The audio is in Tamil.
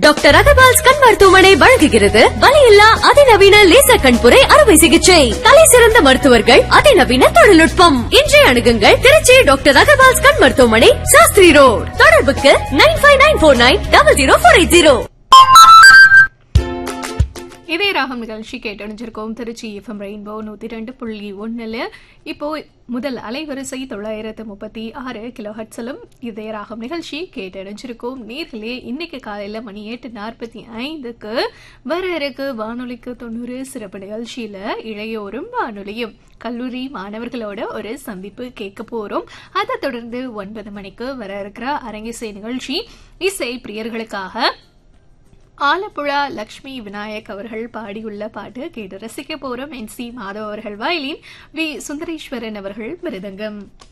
டாக்டர் அகர்வால்ஸ் கண் மருத்துவமனை வழங்குகிறது வலியில்லா அதிநவீன லேசர் கண்புரை அறுவை சிகிச்சை தலை சிறந்த மருத்துவர்கள் அதிநவீன தொழில்நுட்பம் இன்றைய அணுகுங்கள் திருச்சி டாக்டர் அகர்வால்ஸ் கண் மருத்துவமனை சாஸ்திரி ரோட் தொடர்புக்கு nine five nine four nine double zero four eight zero இதே ராகம் நிகழ்ச்சி கேட்டணிஞ்சிருக்கோம் திருச்சி எஃப்எம் ரெயின்போ நூத்தி ரெண்டு புள்ளி ஒன்னுல இப்போ முதல் அலைவரிசை தொள்ளாயிரத்து முப்பத்தி ஆறு கிலோ ஹட்ஸிலும் இதே ராகம் நிகழ்ச்சி கேட்டணிஞ்சிருக்கோம் நேர்களே இன்னைக்கு காலையில மணி எட்டு நாற்பத்தி ஐந்துக்கு வர இருக்கு வானொலிக்கு தொண்ணூறு சிறப்பு நிகழ்ச்சியில இளையோரும் வானொலியும் கல்லூரி மாணவர்களோட ஒரு சந்திப்பு கேட்க போறோம் அதை தொடர்ந்து ஒன்பது மணிக்கு வர இருக்கிற அரங்கிசை நிகழ்ச்சி இசை பிரியர்களுக்காக ஆலப்புழா லக்ஷ்மி விநாயக் அவர்கள் பாடியுள்ள பாட்டு கேட்டு ரசிக்க போறோம் என் சி மாதவ் அவர்கள் வயலின் வி சுந்தரேஸ்வரன் அவர்கள் மிருதங்கம்